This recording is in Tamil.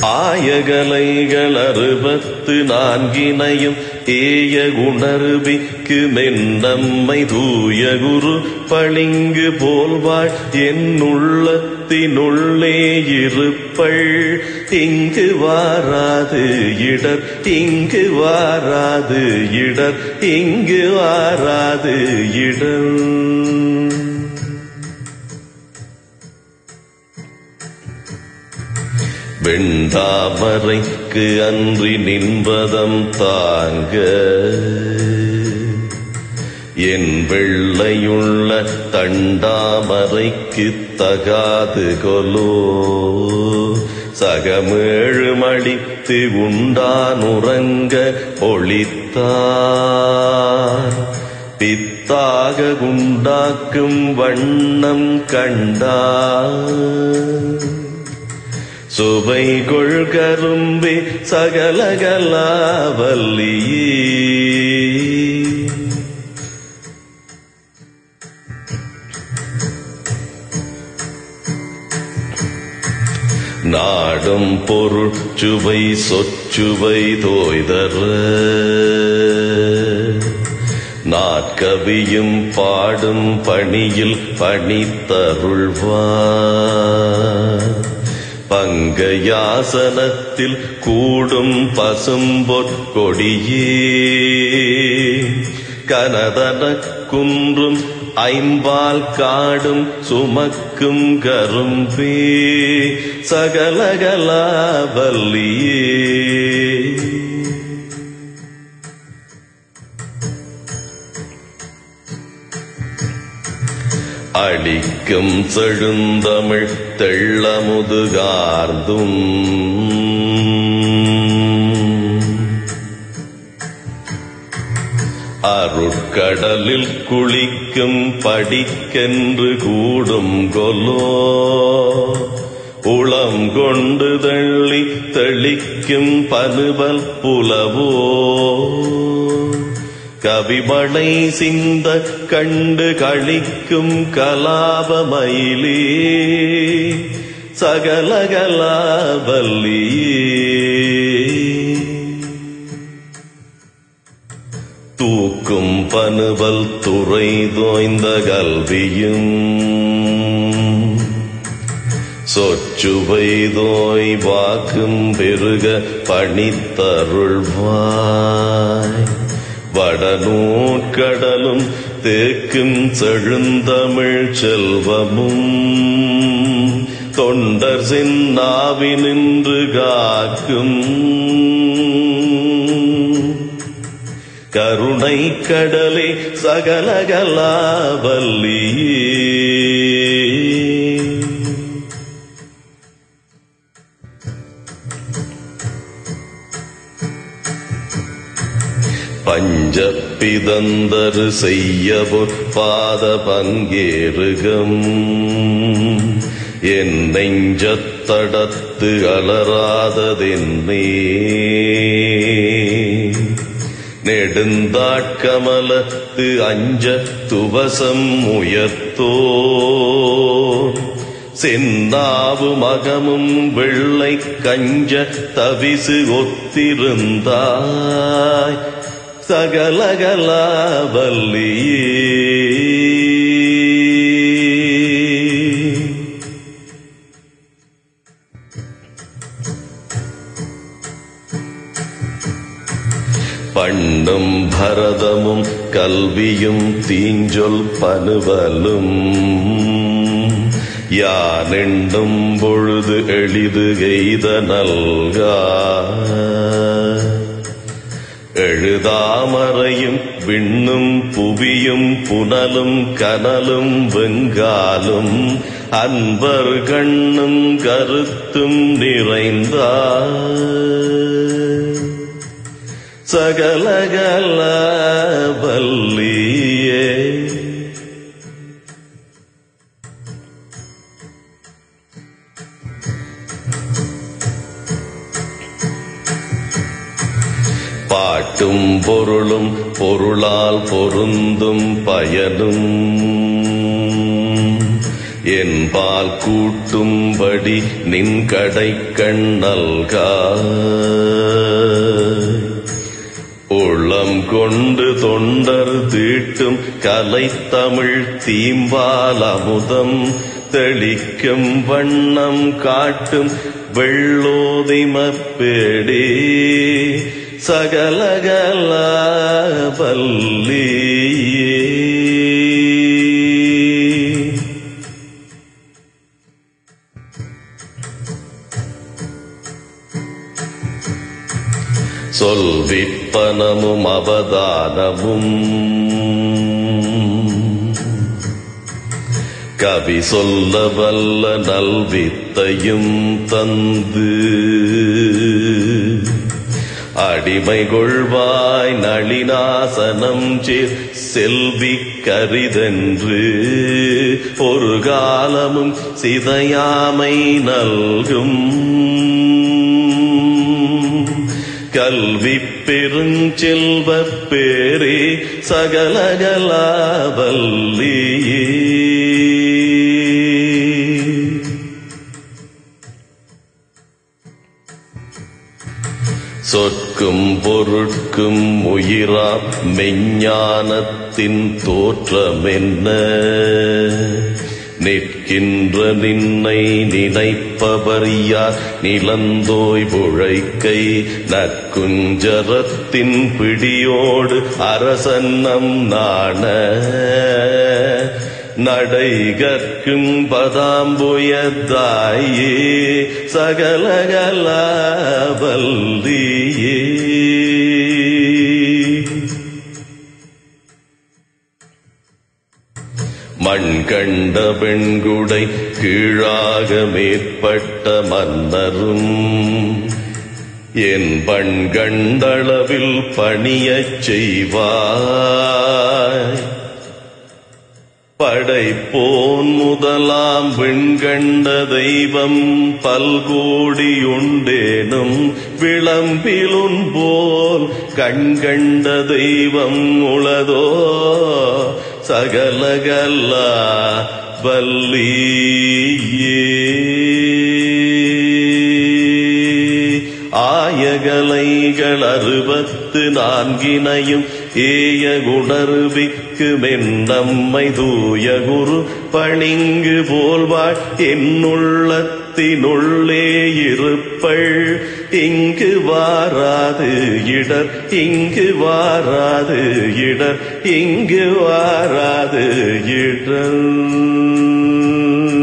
ஆயகலைகள் அறுபத்து நான்கினையும் ஏய உணர்விக்கு மென்னம்மை தூய குரு பளிங்கு போல்வாள் என்னுள்ளத்தினுள்ளே இருப்பள் இங்கு வாராது இடர் இங்கு வாராது இடர் இங்கு வாராது இடர் வெண்டாமரைக்கு அன்றி நின்பதம் தாங்க என் வெள்ளையுள்ள தண்டாமரைக்கு தகாது கொலோ சகமேழு மடித்து உண்டான் உறங்க ஒளித்தார் பித்தாக உண்டாக்கும் வண்ணம் கண்டார் சுவை கொள்கரும்பே சகலகலாவல்லியே நாடும் பொருள் சுவை சொச்சுவை தோய்தர நாட்கவியும் பாடும் பணியில் பணித்தருள்வார் பங்கயாசனத்தில் கூடும் பசும்பொற் கொடியே கனதன குன்றும் ஐம்பால் காடும் சுமக்கும் கரும்பே சகலகலாவல்லியே அடிக்கும் செழுந்தமிழ் தெள்ளமுதுகார்ந்தும் அருட்கடலில் குளிக்கும் படிக்கென்று கூடும் கொலோ உளம் கொண்டு தள்ளி தெளிக்கும் பனுவல் புலவோ கவிமழை சிந்த கண்டு கழிக்கும் கலாபமயிலே சகலகலாவல்லியே தூக்கும் பனுவல் துறை தோய்ந்த கல்வியும் சொச்சுவை தோய் வாக்கும் பெருக பணித்தருள்வாய் வடநூற்கடலும் தேக்கும் செழுந்தமிழ் செல்வமும் தொண்டர் சென்னாவி நின்று காக்கும் கருணை கடலே சகலகலாவல்லியே பஞ்சப்பிதந்தரு செய்ய பொற்பாத பங்கேறுகம் என் நெஞ்சத்தடத்து அலராததென்னே நெடுந்தாட்கமலத்து அஞ்ச துவசம் உயர்த்தோ சென்னாவு மகமும் வெள்ளை கஞ்ச தவிசு ஒத்திருந்தாய் சகலகலாவல்லியே பண்ணும் பரதமும் கல்வியும் தீஞ்சொல் பனுவலும் யானெண்டும் பொழுது எளிது எய்த நல்கா எழுதாமறையும் விண்ணும் புவியும் புனலும் கனலும் வெங்காலும் அன்பர் கண்ணும் கருத்தும் நிறைந்தார் சகலகலவல்லியே பாட்டும் பொருளும் பொருளால் பொருந்தும் பயனும் என்பால் கூட்டும்படி நின் கடை கண்ணல்காய் உள்ளம் கொண்டு தொண்டர் தீட்டும் கலைத்தமிழ் தீம்பால் அமுதம் தெளிக்கும் வண்ணம் காட்டும் வெள்ளோதிமப்பேடே சகலகல வல்லியே சொல் விற்பனமும் அவதானமும் கவி சொல்ல வல்ல நல்வித்தையும் தந்து அடிமை கொள்வாய் நளினாசனம் சேர் செல்வி கரிதென்று ஒரு காலமும் சிதையாமை நல்கும் கல்வி பெருஞ்செல்வப் பேரே சகலகலாவல்லியே சொற்கும் பொருட்கும் உயிரா மெஞ்ஞானத்தின் தோற்றமென்ன நிற்கின்ற நின்னை நினைப்பவர் யார் நிலந்தோய் புழைக்கை நற்குஞ்சரத்தின் பிடியோடு அரசன்னம் நாண நடை கற்கும் பதாம்புயத்தாயே சகலகலாவல்லியே மண் கண்ட பெண்குடை கீழாக மேற்பட்ட மன்னரும் என் பண் கண்டளவில் பணியச் செய்வாய் படைப்போன் முதலாம் விண்கண்ட தெய்வம் பல்கோடியுண்டேனும் விளம்பிலுன் போல் கண்கண்ட தெய்வம் உளதோ சகலகல்லா வல்லியே ஆயகலைகள் அறுபத்து நான்கினையும் ஏய குணர்விக்கு மென்னம்மை தூய குரு பணிங்கு போல்வாள் என்னுள்ளத்தினுள்ளே இருப்பள் இங்கு வாராது இடர் இங்கு வாராது இடர் இங்கு வாராது இடர்